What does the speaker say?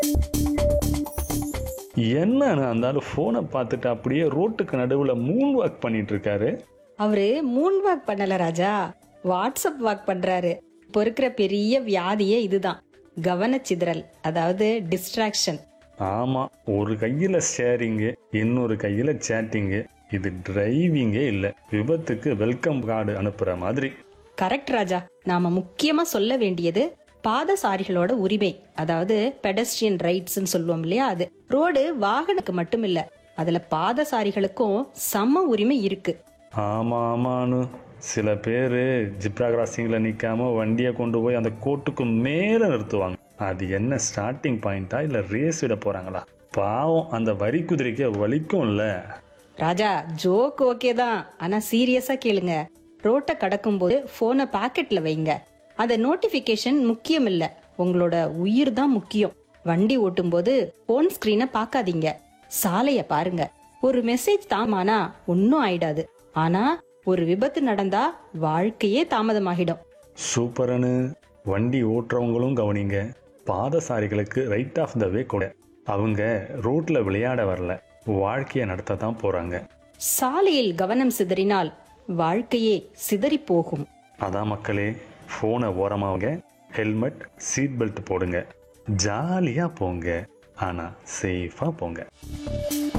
என்னன்னு அந்த ஆளு ஃபோனை பார்த்துட்டு அப்படியே ரோட்டுக்கு நடுவில் மூன் வாக் பண்ணிட்டு இருக்காரு அவரு மூன் வாக் பண்ணல ராஜா வாட்ஸ்அப் வாக் பண்றாரு இப்போ இருக்கிற பெரிய வியாதியே இதுதான் கவனச்சிதறல் அதாவது டிஸ்ட்ராக்ஷன் ஆமாம் ஒரு கையில் ஷேரிங்கு இன்னொரு கையில் சேட்டிங்கு இது டிரைவிங்கே இல்லை விபத்துக்கு வெல்கம் கார்டு அனுப்புகிற மாதிரி கரெக்ட் ராஜா நாம முக்கியமா சொல்ல வேண்டியது பாதசாரிகளோட உரிமை அதாவது பெடஸ்ட்ரியன் ரைட்ஸ்னு சொல்லுவோம் இல்லையா அது ரோடு வாகனத்துக்கு மட்டும் இல்ல அதுல பாதசாரிகளுக்கும் சம உரிமை இருக்கு ஆமாம் ஆமான்னு சில பேர் ஜிப்ரா கிராசிங்கில் நிற்காம வண்டியை கொண்டு போய் அந்த கோட்டுக்கு மேலே நிறுத்துவாங்க அது என்ன ஸ்டார்டிங் பாயிண்டா இல்லை ரேஸ் விட போகிறாங்களா பாவம் அந்த வரி குதிரைக்கு வலிக்கும்ல ராஜா ஜோக் ஓகே தான் ஆனா சீரியஸா கேளுங்க ரோட்டை கடக்கும்போது போனை பாக்கெட்ல வைங்க அந்த நோட்டிபிகேஷன் முக்கியம் இல்ல உங்களோட உயிர் தான் முக்கியம் வண்டி ஓட்டும்போது போன் ஸ்கிரீனை பார்க்காதீங்க சாலைய பாருங்க ஒரு மெசேஜ் தாமானா ஒன்னும் ஆயிடாது ஆனா ஒரு விபத்து நடந்தா வாழ்க்கையே தாமதமாகிடும் சூப்பரனு வண்டி ஓட்டுறவங்களும் கவனிங்க பாதசாரிகளுக்கு ரைட் ஆஃப் த வே கூட அவங்க ரோட்ல விளையாட வரல வாழ்க்கையை நடத்த தான் போறாங்க சாலையில் கவனம் சிதறினால் வாழ்க்கையே சிதறி போகும் அதான் மக்களே ஃபோனை ஓரமாவுங்க ஹெல்மெட் சீட் பெல்ட் போடுங்க ஜாலியாக போங்க ஆனால் சேஃபாக போங்க